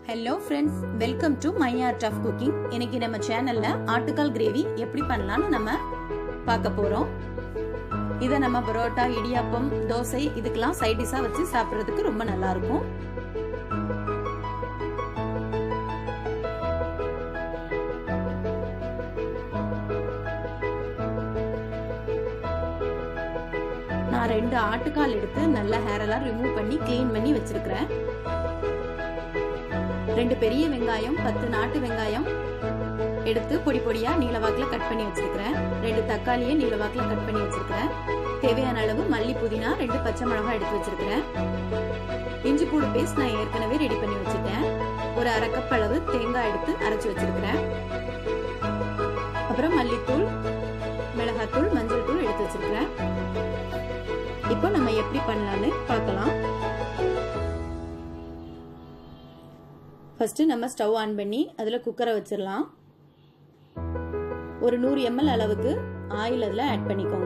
hello friends welcome to my art of cooking இன்னைக்கு நம்ம சேனல்ல ஆட்டுக்கால் கிரேவி எப்படி பண்ணலாம்னு நம்ம பார்க்க போறோம் இதை நம்ம பரோட்டா இடியாப்பம் தோசை இதுக்கெல்லாம் சைட் டிஷ்ஷா வச்சு சாப்பிட்றதுக்கு ரொம்ப நல்லா இருக்கும் நான் ரெண்டு ஆட்டுக்கால் எடுத்து நல்லா ஹேர் எல்லாம் ரிமூவ் பண்ணி க்ளீன் பண்ணி வச்சிருக்கிறேன் ரெண்டு பெரிய வெங்காயம் பத்து நாட்டு வெங்காயம் எடுத்து பொடி பொடியா நீளவாக்கில் கட் பண்ணி வச்சிருக்கிறேன் ரெண்டு தக்காளியை நீளவாக்கில் கட் பண்ணி வச்சிருக்கிறேன் தேவையான அளவு மல்லி புதினா ரெண்டு பச்சை மிளகாய் எடுத்து வச்சிருக்கிறேன் இஞ்சி பூடு பேஸ்ட் நான் ஏற்கனவே ரெடி பண்ணி வச்சுட்டேன் ஒரு அரை கப் அளவு தேங்காய் எடுத்து அரைச்சு வச்சிருக்கிறேன் அப்புறம் மல்லித்தூள் மிளகாத்தூள் மஞ்சள் தூள் எடுத்து வச்சிருக்கிறேன் இப்போ நம்ம எப்படி பண்ணலான்னு பார்க்கலாம் ஃபர்ஸ்ட் நம்ம ஸ்டவ் ஆன் பண்ணி அதில் குக்கரை வச்சிடலாம் ஒரு நூறு எம்எல் அளவுக்கு ஆயில் அதில் ஆட் பண்ணிக்கோங்க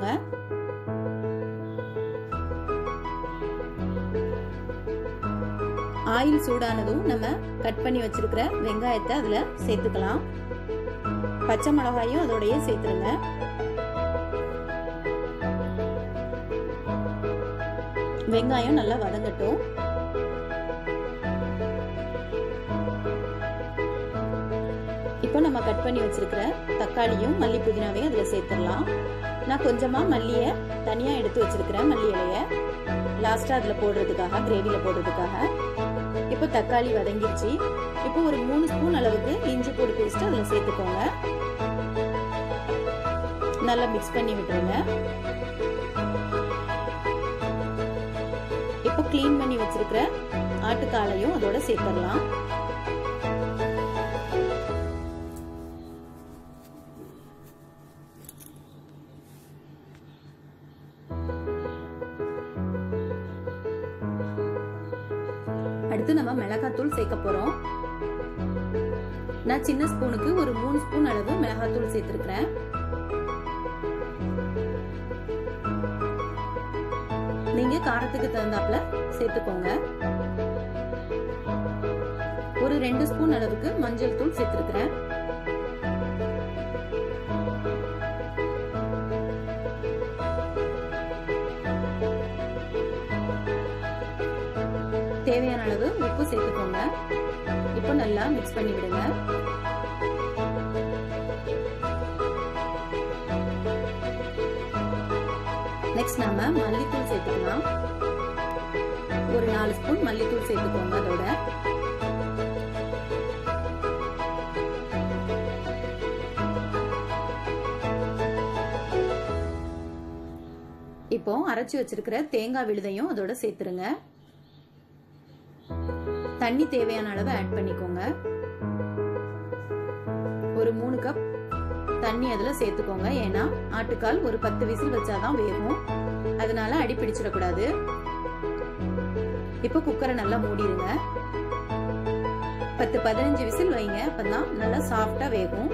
ஆயில் சூடானதும் நம்ம கட் பண்ணி வச்சிருக்கிற வெங்காயத்தை அதில் சேர்த்துக்கலாம் பச்சை மிளகாயும் அதோடய சேர்த்துருங்க வெங்காயம் நல்லா வதங்கட்டும் இப்போ நம்ம கட் பண்ணி வச்சிருக்கிற தக்காளியும் மல்லி புதினாவையும் அதில் சேர்த்துடலாம் நான் கொஞ்சமாக மல்லியை தனியாக எடுத்து வச்சிருக்கிறேன் மல்லி இலையை லாஸ்ட்டாக அதில் போடுறதுக்காக கிரேவியில் போடுறதுக்காக இப்போ தக்காளி வதங்கிருச்சு இப்போ ஒரு மூணு ஸ்பூன் அளவுக்கு இஞ்சி பூடு பேஸ்ட் அதில் சேர்த்துக்கோங்க நல்லா மிக்ஸ் பண்ணி விட்டுருங்க இப்போ க்ளீன் பண்ணி வச்சிருக்கிற ஆட்டுக்காலையும் அதோட சேர்த்துடலாம் அடுத்து நம்ம மிளகாத்தூள் சேர்க்க போறோம் நான் சின்ன ஸ்பூனுக்கு ஒரு மூணு ஸ்பூன் அளவு மிளகாத்தூள் சேர்த்திருக்கிறேன் நீங்க காரத்துக்கு தகுந்தாப்புல சேர்த்துக்கோங்க ஒரு ரெண்டு ஸ்பூன் அளவுக்கு மஞ்சள் தூள் சேர்த்திருக்கிறேன் தேவையான அளவு உப்பு சேர்த்துக்கோங்க இப்போ நல்லா மிக்ஸ் பண்ணி விடுங்க நெக்ஸ்ட் நாம மல்லித்தூள் சேர்த்துக்கலாம் ஒரு நாலு ஸ்பூன் மல்லித்தூள் சேர்த்துக்கோங்க அதோட இப்போ அரைச்சி வச்சிருக்கிற தேங்காய் விழுதையும் அதோட சேர்த்துருங்க தண்ணி தேவையான அளவு ஆட் பண்ணிக்கோங்க ஒரு மூணு கப் தண்ணி அதுல சேர்த்துக்கோங்க ஏன்னா ஆட்டுக்கால் ஒரு பத்து விசில் வச்சாதான் வேகும் அதனால அடி பிடிச்சிடக்கூடாது இப்போ குக்கரை நல்லா மூடிடுங்க பத்து பதினஞ்சு விசில் வைங்க அப்பதான் நல்லா சாஃப்டா வேகும்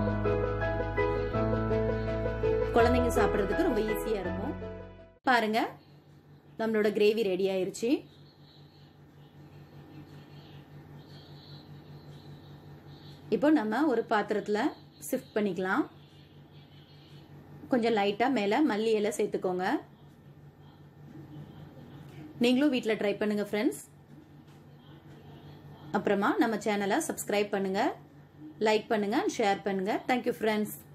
குழந்தைங்க சாப்பிட்றதுக்கு ரொம்ப ஈஸியா இருக்கும் பாருங்க நம்மளோட கிரேவி ரெடி ஆயிருச்சு இப்போ நம்ம ஒரு பாத்திரத்தில் ஷிஃப்ட் பண்ணிக்கலாம் கொஞ்சம் லைட்டாக மேலே மல்லி இலை சேர்த்துக்கோங்க நீங்களும் வீட்டில் ட்ரை பண்ணுங்க ஃப்ரெண்ட்ஸ் அப்புறமா நம்ம சேனலை சப்ஸ்கிரைப் பண்ணுங்க லைக் பண்ணுங்க ஷேர் பண்ணுங்க தேங்க்யூ ஃப்ரெண்ட்ஸ்